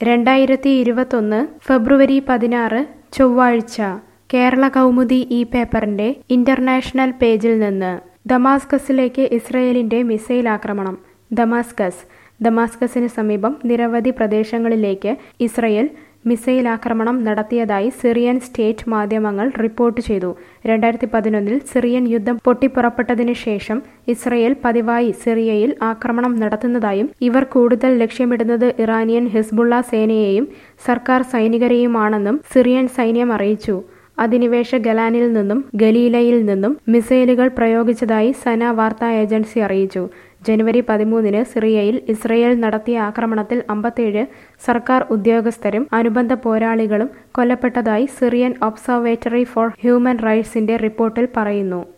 രണ്ടായിരത്തി ഇരുപത്തൊന്ന് ഫെബ്രുവരി പതിനാറ് ചൊവ്വാഴ്ച കേരള കൗമുദി ഈ പേപ്പറിന്റെ ഇന്റർനാഷണൽ പേജിൽ നിന്ന് ദമാസ്കസിലേക്ക് ഇസ്രയേലിന്റെ മിസൈൽ ആക്രമണം ദമാസ്കസ് ദമാസ്കസിന് സമീപം നിരവധി പ്രദേശങ്ങളിലേക്ക് ഇസ്രയേൽ മിസൈൽ ആക്രമണം നടത്തിയതായി സിറിയൻ സ്റ്റേറ്റ് മാധ്യമങ്ങൾ റിപ്പോർട്ട് ചെയ്തു രണ്ടായിരത്തി പതിനൊന്നിൽ സിറിയൻ യുദ്ധം പൊട്ടിപ്പുറപ്പെട്ടതിനു ശേഷം ഇസ്രയേൽ പതിവായി സിറിയയിൽ ആക്രമണം നടത്തുന്നതായും ഇവർ കൂടുതൽ ലക്ഷ്യമിടുന്നത് ഇറാനിയൻ ഹിസ്ബുള്ള സേനയെയും സർക്കാർ സൈനികരെയുമാണെന്നും സിറിയൻ സൈന്യം അറിയിച്ചു അധിനിവേശ ഗലാനിൽ നിന്നും ഗലീലയിൽ നിന്നും മിസൈലുകൾ പ്രയോഗിച്ചതായി സന വാർത്താ ഏജൻസി അറിയിച്ചു ജനുവരി പതിമൂന്നിന് സിറിയയിൽ ഇസ്രയേൽ നടത്തിയ ആക്രമണത്തിൽ അമ്പത്തേഴ് സർക്കാർ ഉദ്യോഗസ്ഥരും അനുബന്ധ പോരാളികളും കൊല്ലപ്പെട്ടതായി സിറിയൻ ഒബ്സർവേറ്ററി ഫോർ ഹ്യൂമൻ റൈറ്റ്സിന്റെ റിപ്പോർട്ടിൽ പറയുന്നു